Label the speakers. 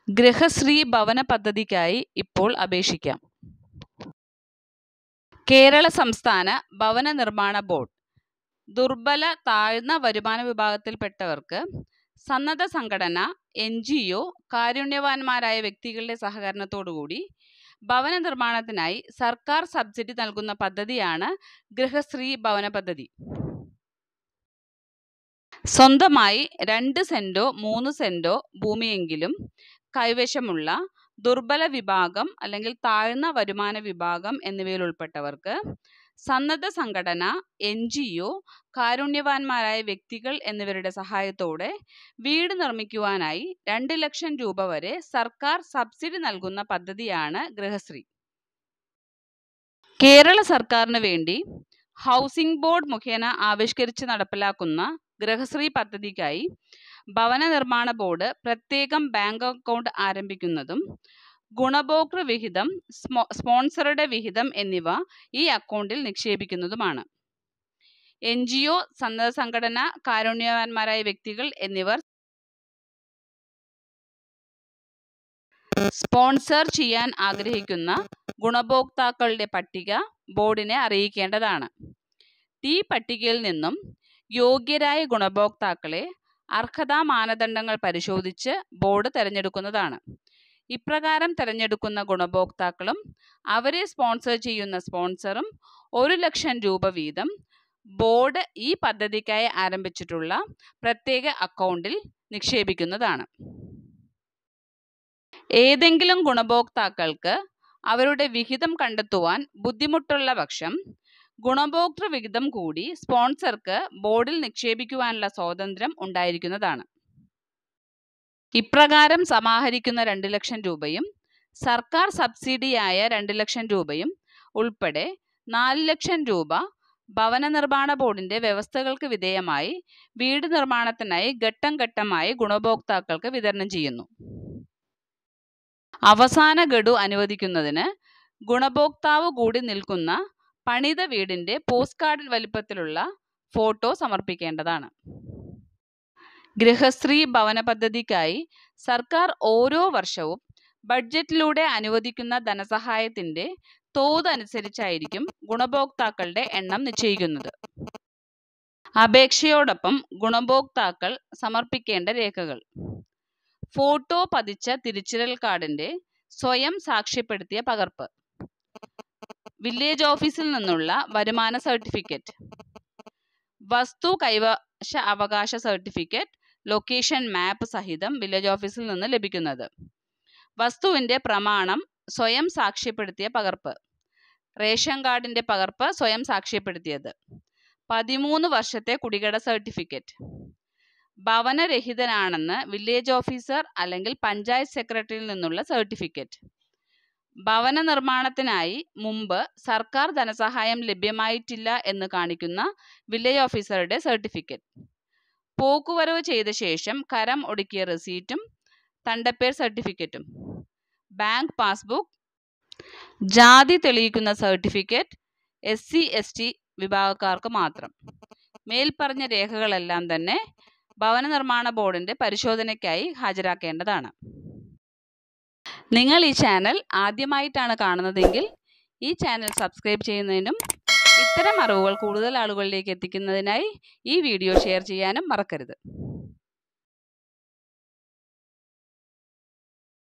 Speaker 1: ഗൃഹശ്രീ ഭവന പദ്ധതിക്കായി ഇപ്പോൾ അപേക്ഷിക്കാം കേരള സംസ്ഥാന ഭവന നിർമ്മാണ ബോർഡ് ദുർബല താഴ്ന്ന വരുമാന വിഭാഗത്തിൽപ്പെട്ടവർക്ക് സന്നദ്ധ സംഘടന എൻ ജി ഒ കാരുണ്യവാന്മാരായ വ്യക്തികളുടെ സഹകരണത്തോടുകൂടി ഭവന നിർമ്മാണത്തിനായി സർക്കാർ സബ്സിഡി നൽകുന്ന പദ്ധതിയാണ് ഗൃഹശ്രീ ഭവന പദ്ധതി സ്വന്തമായി രണ്ട് സെന്റോ മൂന്ന് സെന്റോ ഭൂമിയെങ്കിലും കൈവശമുള്ള ദുർബല വിഭാഗം അല്ലെങ്കിൽ താഴ്ന്ന വരുമാന വിഭാഗം എന്നിവയിൽ ഉൾപ്പെട്ടവർക്ക് സന്നദ്ധ സംഘടന എൻ ജി ഒ കാരുണ്യവാന്മാരായ വ്യക്തികൾ എന്നിവരുടെ സഹായത്തോടെ വീട് നിർമ്മിക്കുവാനായി രണ്ട് ലക്ഷം രൂപ വരെ സർക്കാർ സബ്സിഡി നൽകുന്ന പദ്ധതിയാണ് ഗൃഹശ്രീ കേരള സർക്കാരിന് വേണ്ടി ഹൗസിംഗ് ബോർഡ് മുഖേന ആവിഷ്കരിച്ച് നടപ്പിലാക്കുന്ന ഗൃഹശ്രീ പദ്ധതിക്കായി ഭവന നിർമ്മാണ ബോർഡ് പ്രത്യേകം ബാങ്ക് അക്കൗണ്ട് ആരംഭിക്കുന്നതും ഗുണഭോക്തൃ വിഹിതം സ്മോ- സ്പോൺസറുടെ വിഹിതം എന്നിവ ഈ അക്കൗണ്ടിൽ നിക്ഷേപിക്കുന്നതുമാണ് എൻ ജി ഒ സന്നദ്ധ സംഘടന കാരുണ്യവാന്മാരായ വ്യക്തികൾ എന്നിവർ സ്പോൺസർ ചെയ്യാൻ ആഗ്രഹിക്കുന്ന ഗുണഭോക്താക്കളുടെ പട്ടിക ബോർഡിനെ അറിയിക്കേണ്ടതാണ് ഈ പട്ടികയിൽ നിന്നും യോഗ്യരായ ഗുണഭോക്താക്കളെ അർഹതാ മാനദണ്ഡങ്ങൾ പരിശോധിച്ച് ബോർഡ് തിരഞ്ഞെടുക്കുന്നതാണ് ഇപ്രകാരം തിരഞ്ഞെടുക്കുന്ന ഗുണഭോക്താക്കളും അവരെ സ്പോൺസർ ചെയ്യുന്ന സ്പോൺസറും ഒരു ലക്ഷം രൂപ വീതം ബോർഡ് ഈ പദ്ധതിക്കായി ആരംഭിച്ചിട്ടുള്ള പ്രത്യേക അക്കൗണ്ടിൽ നിക്ഷേപിക്കുന്നതാണ് ഏതെങ്കിലും ഗുണഭോക്താക്കൾക്ക് അവരുടെ വിഹിതം കണ്ടെത്തുവാൻ ബുദ്ധിമുട്ടുള്ള പക്ഷം ഗുണഭോക്തൃ വിഹിതം കൂടി സ്പോൺസർക്ക് ബോർഡിൽ നിക്ഷേപിക്കുവാനുള്ള സ്വാതന്ത്ര്യം ഉണ്ടായിരിക്കുന്നതാണ് ഇപ്രകാരം സമാഹരിക്കുന്ന രണ്ട് ലക്ഷം രൂപയും സർക്കാർ സബ്സിഡിയായ രണ്ട് ലക്ഷം രൂപയും ഉൾപ്പെടെ നാല് ലക്ഷം രൂപ ഭവന നിർമ്മാണ ബോർഡിന്റെ വ്യവസ്ഥകൾക്ക് വിധേയമായി വീട് നിർമ്മാണത്തിനായി ഘട്ടം ഘട്ടമായി ഗുണഭോക്താക്കൾക്ക് വിതരണം ചെയ്യുന്നു അവസാന ഗഡു അനുവദിക്കുന്നതിന് ഗുണഭോക്താവ് കൂടി നിൽക്കുന്ന പണിത വീടിന്റെ പോസ്റ്റ് കാർഡ് വലിപ്പത്തിലുള്ള ഫോട്ടോ സമർപ്പിക്കേണ്ടതാണ് ഗൃഹശ്രീ ഭവന പദ്ധതിക്കായി സർക്കാർ ഓരോ വർഷവും ബഡ്ജറ്റിലൂടെ അനുവദിക്കുന്ന ധനസഹായത്തിന്റെ തോത് അനുസരിച്ചായിരിക്കും ഗുണഭോക്താക്കളുടെ എണ്ണം നിശ്ചയിക്കുന്നത് അപേക്ഷയോടൊപ്പം ഗുണഭോക്താക്കൾ സമർപ്പിക്കേണ്ട രേഖകൾ ഫോട്ടോ പതിച്ച തിരിച്ചറിയൽ കാർഡിന്റെ സ്വയം സാക്ഷ്യപ്പെടുത്തിയ പകർപ്പ് വില്ലേജ് ഓഫീസിൽ നിന്നുള്ള വരുമാന സർട്ടിഫിക്കറ്റ് വസ്തു കൈവശ അവകാശ സർട്ടിഫിക്കറ്റ് ലൊക്കേഷൻ മാപ്പ് സഹിതം വില്ലേജ് ഓഫീസിൽ നിന്ന് ലഭിക്കുന്നത് വസ്തുവിന്റെ പ്രമാണം സ്വയം സാക്ഷ്യപ്പെടുത്തിയ പകർപ്പ് റേഷൻ കാർഡിന്റെ പകർപ്പ് സ്വയം സാക്ഷ്യപ്പെടുത്തിയത് പതിമൂന്ന് വർഷത്തെ കുടികട സർട്ടിഫിക്കറ്റ് ഭവനരഹിതനാണെന്ന് വില്ലേജ് ഓഫീസർ അല്ലെങ്കിൽ പഞ്ചായത്ത് സെക്രട്ടറിയിൽ നിന്നുള്ള സർട്ടിഫിക്കറ്റ് ഭവന നിർമ്മാണത്തിനായി മുമ്പ് സർക്കാർ ധനസഹായം ലഭ്യമായിട്ടില്ല എന്ന് കാണിക്കുന്ന വില്ലേജ് ഓഫീസറുടെ സർട്ടിഫിക്കറ്റ് പോക്കുവരവ് ചെയ്ത ശേഷം കരം ഒടുക്കിയ റെസീറ്റും തണ്ടപ്പേർ സർട്ടിഫിക്കറ്റും ബാങ്ക് പാസ്ബുക്ക് ജാതി തെളിയിക്കുന്ന certificate S C S T വിഭാഗക്കാർക്ക് മാത്രം മേൽപ്പറഞ്ഞ രേഖകളെല്ലാം തന്നെ ഭവന നിർമ്മാണ ബോർഡിന്റെ പരിശോധനയ്ക്കായി ഹാജരാക്കേണ്ടതാണ് നിങ്ങൾ ഈ ചാനൽ ആദ്യമായിട്ടാണ് കാണുന്നതെങ്കിൽ ഈ ചാനൽ സബ്സ്ക്രൈബ് ചെയ്യുന്നതിനും ഇത്തരം അറിവുകൾ കൂടുതൽ ആളുകളിലേക്ക് എത്തിക്കുന്നതിനായി ഈ വീഡിയോ ഷെയർ ചെയ്യാനും മറക്കരുത്